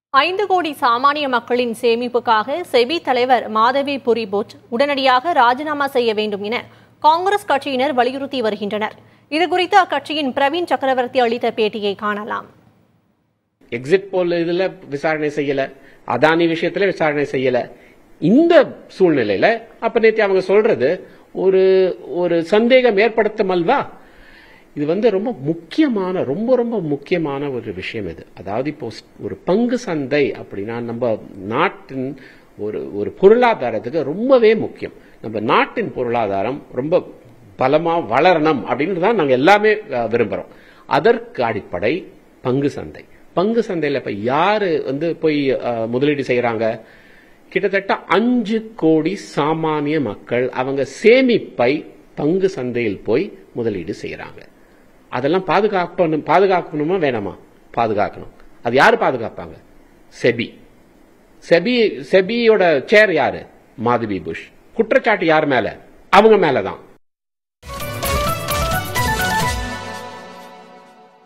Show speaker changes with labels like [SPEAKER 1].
[SPEAKER 1] ஐந்து கோடி சாமானிய மக்களின் சேமிப்புக்காக செபி தலைவர் மாதவி புரிபோட் உடனடியாக ராஜினாமா செய்ய வேண்டும் என காங்கிரஸ் கட்சியினர் வலியுறுத்தி வருகின்றனர் இதுகுறித்து அக்கட்சியின் பிரவீன் சக்கரவர்த்தி அளித்த பேட்டியை காணலாம்
[SPEAKER 2] எக்ஸிட் போல் இதுல விசாரணை செய்யல அதானி விஷயத்துல விசாரணை செய்யல இந்த சூழ்நிலையில அப்ப நேற்று அவங்க சொல்றது ஒரு ஒரு சந்தேகம் ஏற்படுத்தும் அல்வா இது வந்து ரொம்ப முக்கியமான ரொம்ப ரொம்ப முக்கியமான ஒரு விஷயம் இது அதாவது இப்போ ஒரு பங்கு சந்தை அப்படின்னா நம்ம நாட்டின் ஒரு ஒரு பொருளாதாரத்துக்கு ரொம்பவே முக்கியம் நம்ம நாட்டின் பொருளாதாரம் ரொம்ப பலமா வளரணும் அப்படின்னு தான் நாங்க எல்லாமே அஹ், விரும்புறோம் அதற்கு அடிப்படை பங்கு சந்தை பங்கு சந்தையில இப்ப யாரு வந்து போய் அஹ், முதலீடு செய்யறாங்க கிட்டத்தட்ட அஞ்சு கோடி சாமானிய மக்கள் அவங்க சேமிப்பை பங்கு சந்தையில் போய் முதலீடு செய்யறாங்க அதெல்லாம் பாதுகாக்கணும் பாதுகாக்கணுமா வேணாமா பாதுகாக்கணும் அது யாரு பாதுகாப்பாங்க செபி செபி செபியோட சேர் யாரு மாதவி புஷ் குற்றச்சாட்டு யார் மேல அவங்க மேலதான்